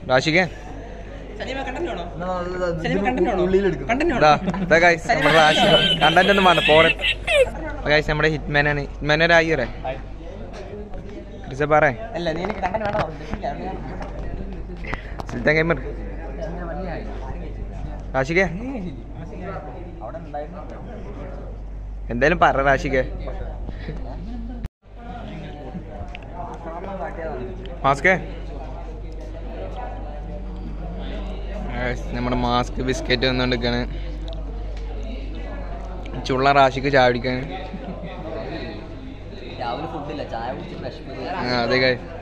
റാഷിക്കേ content ഇതാ ഇതാ guys നമ്മുടെ റാഷി കണ്ടന്റ് ഒന്നും വേണ്ട പോടെ ഗൈസ് നമ്മുടെ ഹിറ്റ്മാനാണ് ഹിറ്റ്മാൻ ഒരു ആയിരേ ക്രിസ പറ അല്ല നീ എനിക്ക് കണ്ടന്റ് വേണോ സുൽത്താൻ ഗെയിമർ റാഷിക്കേ എന്തായാലും പറ റാഷിക്കേ മാസ്കേ Guys, നമ്മുടെ മാസ്ക് ബിസ്ക്കറ്റ് വന്നുകൊണ്ടിരിക്കാണ് ചുള്ള റാഷിക്ക് ചായ കുടിക്കാൻ രാവിലെ ഫുഡില്ല ചായ കുടിച്ചിട്ട് വിഷമില്ല ആ, അതെ guys.